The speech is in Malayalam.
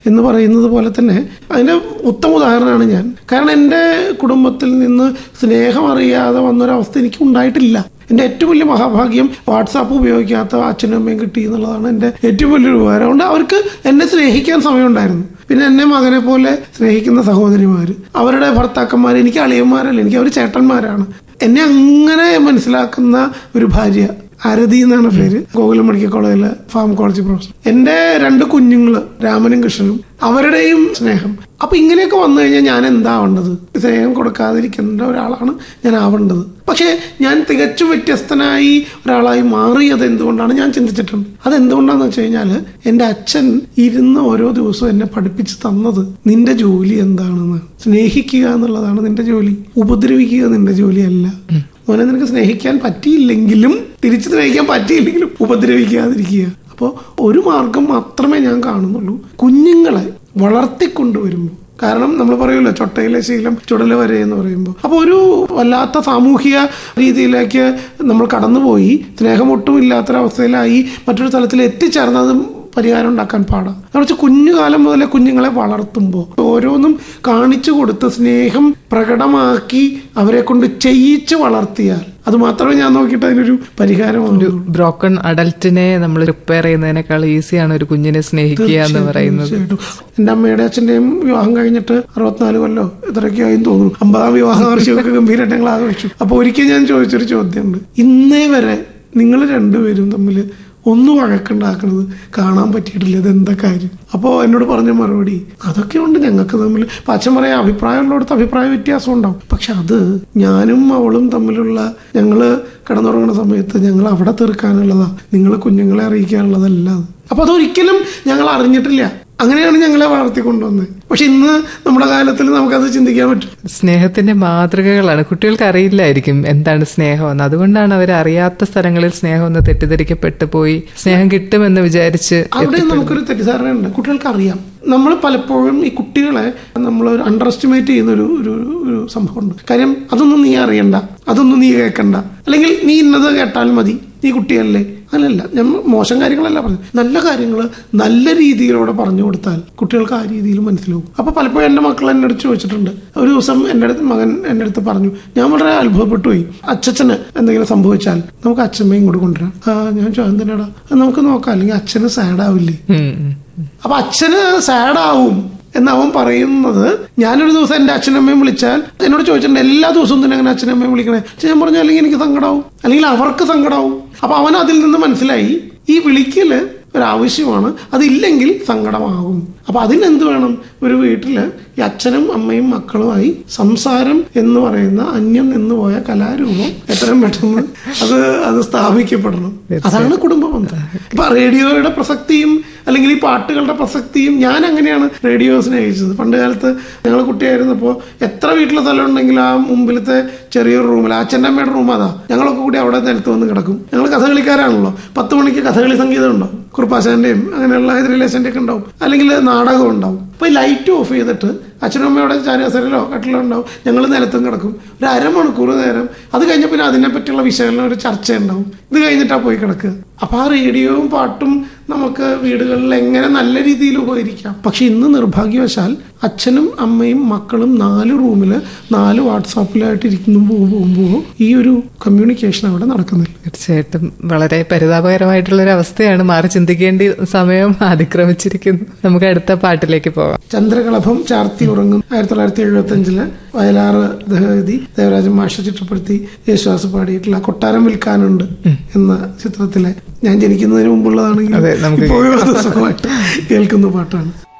എന്ന് പറയുന്നത് പോലെ തന്നെ അതിന്റെ ഉത്തമ ഉദാഹരണമാണ് ഞാൻ കാരണം എൻ്റെ കുടുംബത്തിൽ നിന്ന് സ്നേഹം അറിയാതെ വന്നൊരവസ്ഥ എനിക്ക് ഉണ്ടായിട്ടില്ല എൻ്റെ ഏറ്റവും വലിയ മഹാഭാഗ്യം വാട്സാപ്പ് ഉപയോഗിക്കാത്ത അച്ഛനും അമ്മയും കിട്ടി എന്നുള്ളതാണ് എൻ്റെ ഏറ്റവും വലിയൊരു ഉപകാരം അതുകൊണ്ട് അവർക്ക് എന്നെ സ്നേഹിക്കാൻ സമയമുണ്ടായിരുന്നു പിന്നെ എന്നെ മകനെ പോലെ സ്നേഹിക്കുന്ന സഹോദരിമാര് അവരുടെ ഭർത്താക്കന്മാർ എനിക്ക് അളിയന്മാരല്ല എനിക്ക് അവർ ചേട്ടന്മാരാണ് എന്നെ അങ്ങനെ മനസ്സിലാക്കുന്ന ഒരു ഭാര്യ അരതി എന്നാണ് പേര് ഗോകുലം മെഡിക്കൽ കോളേജിലെ ഫാർമക്കോളജി പ്രൊഫസർ എന്റെ രണ്ട് കുഞ്ഞുങ്ങള് രാമനും കൃഷ്ണനും അവരുടെയും സ്നേഹം അപ്പൊ ഇങ്ങനെയൊക്കെ വന്നു കഴിഞ്ഞാൽ ഞാൻ എന്താവേണ്ടത് സ്നേഹം കൊടുക്കാതിരിക്കേണ്ട ഒരാളാണ് ഞാൻ ആവേണ്ടത് പക്ഷേ ഞാൻ തികച്ചും വ്യത്യസ്തനായി ഒരാളായി മാറിയത് എന്തുകൊണ്ടാണ് ഞാൻ ചിന്തിച്ചിട്ടുണ്ട് അത് എന്തുകൊണ്ടാന്ന് വെച്ച് കഴിഞ്ഞാൽ എന്റെ അച്ഛൻ ഇരുന്ന് ഓരോ ദിവസവും എന്നെ പഠിപ്പിച്ച് തന്നത് നിന്റെ ജോലി എന്താണെന്ന് സ്നേഹിക്കുക എന്നുള്ളതാണ് നിന്റെ ജോലി ഉപദ്രവിക്കുക നിന്റെ ജോലിയല്ല മോനെ നിനക്ക് സ്നേഹിക്കാൻ പറ്റിയില്ലെങ്കിലും തിരിച്ചു സ്നേഹിക്കാൻ പറ്റിയില്ലെങ്കിലും ഉപദ്രവിക്കാതിരിക്കുക അപ്പോൾ ഒരു മാർഗം മാത്രമേ ഞാൻ കാണുന്നുള്ളൂ കുഞ്ഞുങ്ങളെ വളർത്തിക്കൊണ്ടുവരുമ്പോൾ കാരണം നമ്മൾ പറയുമല്ലോ ചൊട്ടയിലെ ശീലം ചുടല വരെ എന്ന് പറയുമ്പോൾ അപ്പോൾ ഒരു വല്ലാത്ത സാമൂഹിക രീതിയിലേക്ക് നമ്മൾ കടന്നുപോയി സ്നേഹമൊട്ടും ഇല്ലാത്തൊരവസ്ഥയിലായി മറ്റൊരു തലത്തിൽ എത്തിച്ചേർന്നത് പരിഹാരം ഉണ്ടാക്കാൻ പാടാം എന്നുവെച്ചാൽ കുഞ്ഞുകാലം മുതലേ കുഞ്ഞുങ്ങളെ വളർത്തുമ്പോൾ ഓരോന്നും കാണിച്ചു കൊടുത്ത് സ്നേഹം പ്രകടമാക്കി അവരെ കൊണ്ട് ചെയ്യിച്ച് വളർത്തിയാൽ അത് മാത്രമേ ഞാൻ നോക്കിയിട്ട് അതിനൊരു പരിഹാരമുള്ളൂ ബ്രോക്കൺ അഡൽറ്റിനെ നമ്മൾ റിപ്പയർ ചെയ്യുന്നതിനേക്കാൾ ഈസിയാണ് ഒരു കുഞ്ഞിനെ സ്നേഹിക്കുക എന്ന് പറയുന്നത് തീർച്ചയായിട്ടും എന്റെ അമ്മയുടെ അച്ഛന്റെയും വിവാഹം കഴിഞ്ഞിട്ട് അറുപത്തിനാല് കൊല്ലോ ഇത്രയൊക്കെ ആയി തോന്നുന്നു അമ്പതാം വിവാഹ വാർഷികമൊക്കെ ഗംഭീരമായിട്ട് ഞങ്ങൾ ആഘോഷിച്ചു അപ്പൊ ഒരിക്കൽ ഞാൻ ചോദിച്ചൊരു ചോദ്യമുണ്ട് ഇന്നേ വരെ നിങ്ങൾ രണ്ടുപേരും തമ്മിൽ ഒന്നും വഴക്കുണ്ടാക്കണത് കാണാൻ പറ്റിയിട്ടില്ല ഇത് എന്താ കാര്യം അപ്പോൾ എന്നോട് പറഞ്ഞ മറുപടി അതൊക്കെ ഉണ്ട് ഞങ്ങൾക്ക് തമ്മിൽ ഇപ്പൊ അച്ഛൻ പറയാം അഭിപ്രായമുള്ളിടത്ത് അഭിപ്രായ വ്യത്യാസം ഉണ്ടാവും പക്ഷെ അത് ഞാനും അവളും തമ്മിലുള്ള ഞങ്ങള് കിടന്നുറങ്ങുന്ന സമയത്ത് ഞങ്ങൾ അവിടെ തീർക്കാനുള്ളതാ നിങ്ങൾ കുഞ്ഞുങ്ങളെ അറിയിക്കാനുള്ളതല്ല അത് അപ്പൊ അതൊരിക്കലും ഞങ്ങൾ അറിഞ്ഞിട്ടില്ല അങ്ങനെയാണ് ഞങ്ങളെ വളർത്തിക്കൊണ്ടുവന്നത് പക്ഷെ ഇന്ന് നമ്മുടെ കാലത്തിൽ നമുക്കത് ചിന്തിക്കാൻ പറ്റും സ്നേഹത്തിന്റെ മാതൃകകളാണ് കുട്ടികൾക്ക് അറിയില്ലായിരിക്കും എന്താണ് സ്നേഹമെന്ന് അതുകൊണ്ടാണ് അവർ അറിയാത്ത സ്ഥലങ്ങളിൽ സ്നേഹം ഒന്ന് തെറ്റിദ്ധരിക്കപ്പെട്ടു പോയി സ്നേഹം കിട്ടുമെന്ന് വിചാരിച്ച് അവിടെ നമുക്കൊരു തെറ്റിദ്ധാരണയുണ്ട് കുട്ടികൾക്ക് അറിയാം നമ്മൾ പലപ്പോഴും ഈ കുട്ടികളെ നമ്മൾ ഒരു അണ്ടർ എസ്റ്റിമേറ്റ് ചെയ്യുന്ന ഒരു ഒരു ഒരു സംഭവമുണ്ട് കാര്യം അതൊന്നും നീ അറിയണ്ട അതൊന്നും നീ കേൾക്കണ്ട അല്ലെങ്കിൽ നീ ഇന്നത് കേട്ടാൽ മതി നീ കുട്ടിയല്ലേ അങ്ങനല്ല ഞാൻ മോശം കാര്യങ്ങളല്ല പറഞ്ഞു നല്ല കാര്യങ്ങൾ നല്ല രീതിയിലൂടെ പറഞ്ഞു കൊടുത്താൽ കുട്ടികൾക്ക് ആ രീതിയിൽ മനസ്സിലാവും അപ്പൊ പലപ്പോഴും എൻ്റെ മക്കൾ എൻ്റെ അടുത്ത് ചോദിച്ചിട്ടുണ്ട് ഒരു ദിവസം എൻ്റെ അടുത്ത് മകൻ എൻ്റെ അടുത്ത് പറഞ്ഞു ഞാൻ വളരെ അത്ഭുതപ്പെട്ടു പോയി അച്ഛന് എന്തെങ്കിലും സംഭവിച്ചാൽ നമുക്ക് അച്ഛമ്മയും ഇങ്ങോട്ട് കൊണ്ടുവരാം ആ ഞാൻ ചോദിച്ചു എന്തിനാടാ "അത് നമുക്ക് നോക്കാം അല്ലെങ്കിൽ അച്ഛന് സാഡ് ആവില്ലേ ഉം, ഉം. അപ്പൊ അച്ഛന് സാഡാവും എന്ന് അവൻ പറയുന്നത് ഞാനൊരു ദിവസം എന്റെ അച്ഛനമ്മയും വിളിച്ചാൽ എന്നോട് ചോദിച്ചിട്ടുണ്ട് എല്ലാ ദിവസവും തന്നെ അങ്ങനെ അച്ഛനമ്മയും വിളിക്കണേ പക്ഷെ ഞാൻ പറഞ്ഞു അല്ലെങ്കിൽ എനിക്ക് സങ്കടാവും അല്ലെങ്കിൽ അവർക്ക് സങ്കടാവും അപ്പൊ അവൻ അതിൽ നിന്ന് മനസ്സിലായി ഈ വിളിക്കല് ഒരാവശ്യമാണ് അതില്ലെങ്കിൽ സങ്കടമാകും അപ്പൊ അതിനെന്ത് വേണം ഒരു വീട്ടില് ഈ അച്ഛനും അമ്മയും മക്കളുമായി സംസാരം എന്ന് പറയുന്ന അന്യം നിന്ന് പോയ കലാരൂപം എത്രയും പെട്ടെന്ന് അത് അത് സ്ഥാപിക്കപ്പെടണം അതാണ് കുടുംബ ബന്ധം ഇപ്പൊ റേഡിയോയുടെ പ്രസക്തിയും അല്ലെങ്കിൽ ഈ പാട്ടുകളുടെ പ്രസക്തിയും ഞാൻ അങ്ങനെയാണ് റേഡിയോ സ്നേഹിച്ചത് പണ്ട് കാലത്ത് ഞങ്ങൾ കുട്ടിയായിരുന്നപ്പോൾ എത്ര വീട്ടിലെ സ്ഥലം ഉണ്ടെങ്കിലും ആ മുമ്പിലത്തെ ചെറിയൊരു റൂമിൽ അച്ഛൻ്റെ അമ്മയുടെ റൂം അതാ ഞങ്ങളൊക്കെ കൂടി അവിടെ നിലത്ത് വന്ന് കിടക്കും ഞങ്ങൾ കഥകളിക്കാരാണല്ലോ പത്ത് മണിക്ക് കഥകളി സംഗീതം ഉണ്ടാവും കുറുപ്പാശാന്റെയും അങ്ങനെയുള്ള ഹൈദരലേശന്റെ ഒക്കെ ഉണ്ടാവും അല്ലെങ്കിൽ നാടകം ഉണ്ടാവും അപ്പൊ ഈ ലൈറ്റ് ഓഫ് ചെയ്തിട്ട് അച്ഛനും അമ്മയുടെ ചാരിയാസരലോ കട്ടിലോ ഉണ്ടാവും ഞങ്ങൾ നിലത്തും കിടക്കും ഒരു അരമണിക്കൂർ നേരം അത് കഴിഞ്ഞ പിന്നെ അതിനെ പറ്റിയുള്ള വിശകലനം ഒരു ചർച്ച ഉണ്ടാവും ഇത് കഴിഞ്ഞിട്ടാ പോയി കിടക്കുക അപ്പൊ ആ റേഡിയോയും പാട്ടും നമുക്ക് വീടുകളിൽ എങ്ങനെ നല്ല രീതിയിൽ ഉപകരിക്കാം പക്ഷെ ഇന്ന് നിർഭാഗ്യവശാൽ അച്ഛനും അമ്മയും മക്കളും നാല് റൂമിൽ നാല് വാട്സാപ്പിലായിട്ട് ഇരിക്കുന്നു പോകുമ്പോൾ ഈ ഒരു കമ്മ്യൂണിക്കേഷൻ അവിടെ നടക്കുന്നില്ല തീർച്ചയായിട്ടും വളരെ പരിതാപകരമായിട്ടുള്ള ഒരു അവസ്ഥയാണ് മാറി ചിന്തിക്കേണ്ട സമയം അതിക്രമിച്ചിരിക്കുന്നു നമുക്ക് അടുത്ത പാട്ടിലേക്ക് പോകാം ചന്ദ്രകളഭം ചാർത്തി ഉറങ്ങും ആയിരത്തി തൊള്ളായിരത്തി എഴുപത്തി അഞ്ചില് വയലാറ് ദഹതി ദേവരാജൻ മാഷ ചിട്ടപ്പെടുത്തി യേശുദാസ് പാടിയിട്ടുള്ള കൊട്ടാരം വിൽക്കാനുണ്ട് എന്ന ചിത്രത്തിലെ ഞാൻ ജനിക്കുന്നതിന് മുമ്പുള്ളതാണെങ്കിൽ അതെ, നമുക്ക് ഇപ്പോഴും അത് സുഖമായിട്ട് കേൾക്കുന്ന പാട്ടാണ്